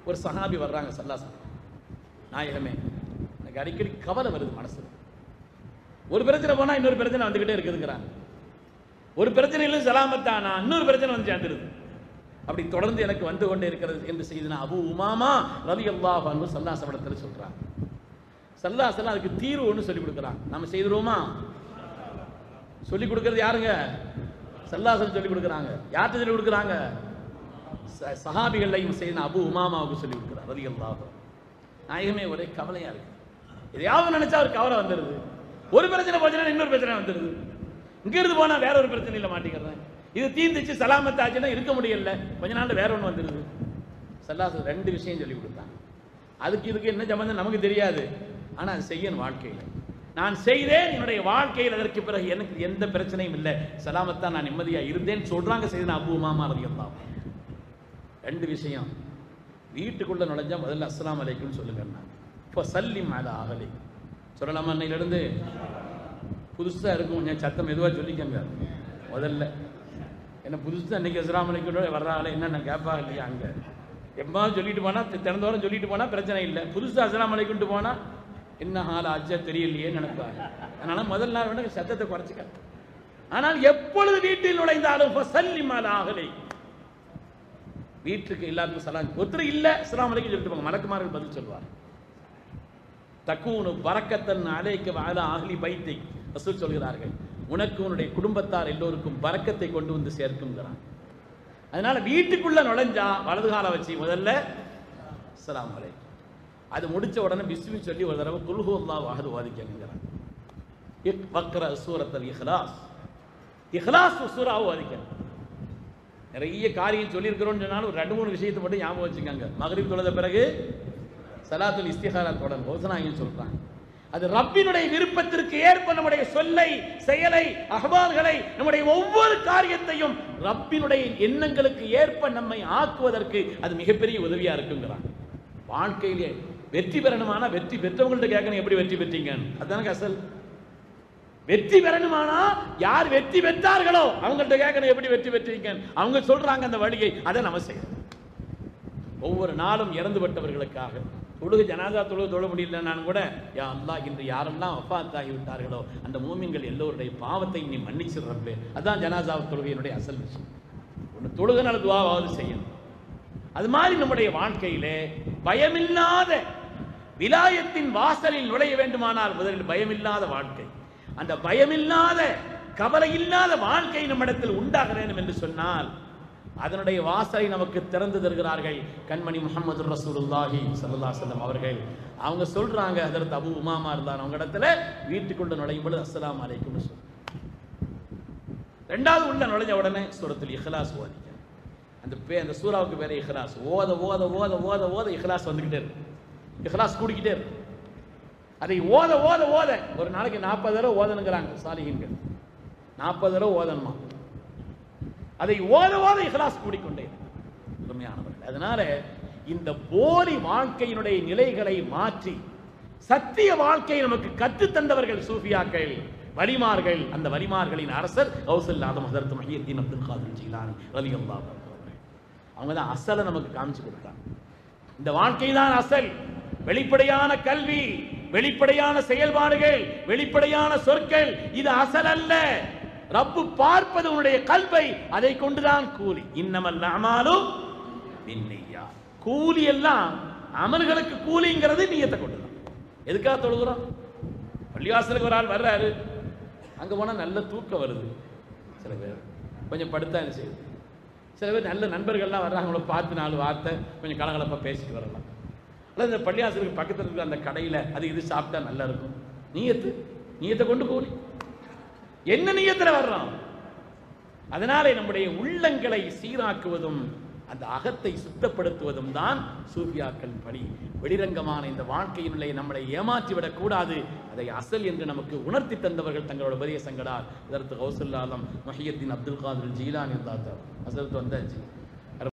ஒரு சஹாபி வர்றாங்க சல்லாசம் நாயகமே எனக்கு அடிக்கடி கவலை வருது மனசுல ஒரு பிரச்சனை போனா இன்னொரு பிரச்சனை வந்துகிட்டே இருக்குதுங்கிறாங்க ஒரு பிரச்சனையில சலாமத்தானா இன்னொரு பிரச்சனை வந்து சேர்ந்துருது அப்படி தொடர்ந்து எனக்கு வந்து கொண்டே இருக்கிறது என்று செய்தனா அபு உமாமா ரவி அல்லாஹ் அன்பு சல்லாசவடத்தில் சொல்றாங்க சல்லாசலம் அதுக்கு தீர்வு ஒன்று சொல்லி கொடுக்குறாங்க நம்ம செய்துருவோமா சொல்லி கொடுக்கறது யாருங்க சல்லாசலம் சொல்லி கொடுக்குறாங்க யார்கிட்ட சொல்லி கொடுக்குறாங்க ச- சஹாபிகள்லையும் செய்த அபு உமாமாவுக்கு சொல்லி கொடுக்குறார் ரவி அல்லாஹ் நாயகமே ஒரே கவலையா இருக்கு எதையாவது நினைச்சா ஒரு கவலை வந்துடுது ஒரு பிரச்சனை போச்சுன்னா இன்னொரு பிரச்சனை வந்துடுது இங்க இருந்து போனா வேற ஒரு பிரச்சனையில மாட்டிக்கிறேன் இது தீர்ந்துச்சு சலாமத் ஆச்சுன்னா இருக்க முடியல கொஞ்ச நாள் வேற ஒன்று வந்துடுது சல்லாசல் ரெண்டு விஷயம் சொல்லி கொடுத்தாங்க அதுக்கு இதுக்கு என்ன சம்பந்தம் நமக்கு தெரியாது ஆனா அது செய்யணும் வாழ்க்கையில நான் செய்தேன் என்னுடைய வாழ்க்கையில் அதற்கு பிறகு எனக்கு எந்த பிரச்சனையும் இல்லை சலாமத்தா நான் நிம்மதியா இருந்தேன் சொல்றாங்க செய்த அபு மாமா ரதியல்லாம் ரெண்டு விஷயம் வீட்டுக்குள்ள நுழைஞ்சா முதல்ல அஸ்ஸலாமு அலைக்கும்னு சொல்லுங்க இப்போ சல்லிம் அல அகலி சொல்லலாமா அன்னையிலிருந்து புதுசா இருக்கும் கொஞ்சம் சத்தம் மெதுவா சொல்லிக்கங்க முதல்ல என்ன புதுசா அன்னைக்கு அஸ்ஸலாமு அலைக்கும் வர்றாங்களே என்னென்ன கேட்பா இல்லையா அங்க எம்மா சொல்லிட்டு போனா தி- திறந்தோறும் சொல்லிட்டு போனா பிரச்சனை இல்லை புதுசா அஸ்ஸலாமு அலைக்கும்ட்டு போனா என்ன ஹால் ஆச்சா தெரியலையே நினைப்பாங்க அதனால முதல் நாள் வேணா சத்தத்தை குறைச்சிக்க ஆனால் எப்பொழுது வீட்டில் நுழைந்தாலும் ஃபசல்லிம் அல அகலி வீட்டுக்கு எல்லாருக்கும் சலாம் ஒருத்தர் இல்ல சலாம் அலைக்கும் சொல்லிட்டு போங்க மலக்குமார்கள் பதில் சொல்வார் தக்கூனு பரக்கத்தன் அலைக்க வாழ அகலி பைத்தை ரசூல் சொல்கிறார்கள் உனக்கு உன்னுடைய குடும்பத்தார் எல்லோருக்கும் பரக்கத்தை கொண்டு வந்து சேர்க்குங்கிறான் அதனால வீட்டுக்குள்ள நுழைஞ்சா வலது காலை வச்சு முதல்ல அஸ்ஸலாமு அலைக்கும் அது முடிச்ச உடனே பிஸ்மி சொல்லி ஒரு தடவை குல்ஹு அல்லாஹ் அஹது வாதிக்கங்கிறான் இக் வக்ர சூரத்தல் இஹ்லாஸ் இஹ்லாஸ் சூராவை வாதிக்கணும் நிறைய காரியம் சொல்லியிருக்கிறோம்னு சொன்னாலும் ஒரு ரெண்டு மூணு விஷயத்தை மட்டும் ஞாபகம் வச்சுக்கோங்க மகரிப் தொழுத பிறகு சலாத்துல் இஸ்திஹாரா தொடர் ஹோசனாயும் சொல்றாங்க அது ரப்பினுடைய விருப்பத்திற்கு ஏற்ப நம்முடைய சொல்லை செயலை அகவால்களை நம்முடைய ஒவ்வொரு காரியத்தையும் ரப்பினுடைய எண்ணங்களுக்கு ஏற்ப நம்மை ஆக்குவதற்கு அது மிகப்பெரிய உதவியா இருக்குங்கிறாங்க வாழ்க்கையிலே வெற்றி பெறணுமானா வெற்றி பெற்றவங்கள்ட்ட கேட்கணும் எப்படி வெற்றி பெற்றீங்கன்னு அதுதானே அசல் வெற்றி பெறணுமானா யார் வெற்றி பெற்றார்களோ அவங்கள்ட்ட கேட்கணும் எப்படி வெற்றி பெற்றீங்க அவங்க சொல்றாங்க அந்த வழியை அதை நம்ம செய்யணும் ஒவ்வொரு நாளும் இறந்துபட்டவர்களுக்காக தொழுகு ஜனாதா தொழுகு தொழ முடியலன்னாலும் கூட யா அல்லாஹ் இன்று யாரெல்லாம் வஃபாத் ஆகி விட்டார்களோ அந்த மூமின்கள் எல்லோருடைய பாவத்தை நீ மன்னிச்சிடுறப்பே அதான் ஜனாதா தொழுகையினுடைய அசல் விஷயம் ஒன்று தொழுகனால துவாவாவது செய்யணும் அது மாதிரி நம்முடைய வாழ்க்கையிலே பயமில்லாத விலாயத்தின் வாசலில் நுழைய வேண்டுமானால் முதலில் பயமில்லாத வாழ்க்கை அந்த பயமில்லாத கவலை இல்லாத வாழ்க்கை நம்மிடத்தில் உண்டாக வேண்டும் என்று சொன்னால் அதனுடைய வாசலை நமக்கு திறந்து தருகிறார்கள் கண்மணி முகமது ரசூலுல்லாஹி ஸல்லல்லாஹு அலைஹி வஸல்லம் அவர்கள் அவங்க சொல்றாங்க அதற்கு அபு உமாமா இருந்தார் அவங்க இடத்துல வீட்டுக்குள்ள நுழையும் பொழுது அஸ்ஸலாமு அலைக்கும் சொல்லு ரெண்டாவது உள்ள நுழைஞ்ச உடனே சூரத்தில் இஹ்லாஸ் ஓதிக்க அந்த பே அந்த சூறாவுக்கு பேரே இஹ்லாஸ் ஓத ஓத ஓத ஓத ஓத இஹ்லாஸ் வந்துகிட்டே இருக்கு இஹ்லாஸ் கூடிக்கிட்டே இருக்கு அதை ஓத ஓத ஓத ஒரு நாளைக்கு நாற்பது தடவை ஓதணுங்கிறாங்க சாலிகின்கள் நாற்பது தடவை ஓதணுமா அதை ஓத ஓத இஹ்லாஸ் கூடிக்கொண்டே இருக்கு. உண்மையானவர்கள் அதனால இந்த போலி வாழ்க்கையினுடைய நிலைகளை மாற்றி சத்திய வாழ்க்கையை நமக்கு கற்றுத் தந்தவர்கள் சூஃபியாக்கள் வலிமார்கள் அந்த வலிமார்களின் அரசர் கௌசல் ஆதம் ஹதரத் மஹியத்தீன் அப்துல் காதர் ஜீலானி ரலியல்லாஹு அன்ஹு அவர்கள். அவங்க தான் அசலை நமக்கு காமிச்சு கொடுத்தாங்க இந்த வாழ்க்கை தான் அசல் வெளிப்படையான கல்வி வெளிப்படையான செயல்பாடுகள் வெளிப்படையான சொற்கள் இது அசல் அல்ல ரப்பு பார்ப்பது உன்னுடைய கல்வை அதை கொண்டுதான் கூலி இன்னமல் அமாலும் பின்னியா கூலி எல்லாம் அமல்களுக்கு கூலிங்கிறது நீயத்தை கொண்டுதான் எதுக்காக தொழுகிறோம் பள்ளிவாசலுக்கு ஒரு ஆள் வர்றாரு அங்க போனா நல்ல தூக்கம் வருது சில பேர் கொஞ்சம் படுத்தா என்ன செய்யுது சில பேர் நல்ல நண்பர்கள்லாம் வர்றாங்க அவங்கள பார்த்து நாலு வார்த்தை கொஞ்சம் கலகலப்பா பேசிட்டு வரலாம் அல்லது இந்த பள்ளியாசலுக்கு பக்கத்தில் இருக்கிற அந்த கடையில் அது இது சாப்பிட்டா நல்லா இருக்கும் நீயத்து நீயத்தை கொண்டு கூலி என்ன நீயத்தில் வர்றோம் அதனாலே நம்முடைய உள்ளங்களை சீராக்குவதும் அந்த அகத்தை சுத்தப்படுத்துவதும் தான் சூஃபியாக்கள் பணி வெளிரங்கமான இந்த வாழ்க்கையினுடைய நம்மளை ஏமாற்றிவிடக் கூடாது அதை அசல் என்று நமக்கு உணர்த்தி தந்தவர்கள் தங்களோட உபதேசங்களால் இதற்கு கௌசல்லாலம் மஹியத்தின் அப்துல் காதர் ஜீலான் இருந்தார் அசலுக்கு வந்தாச்சு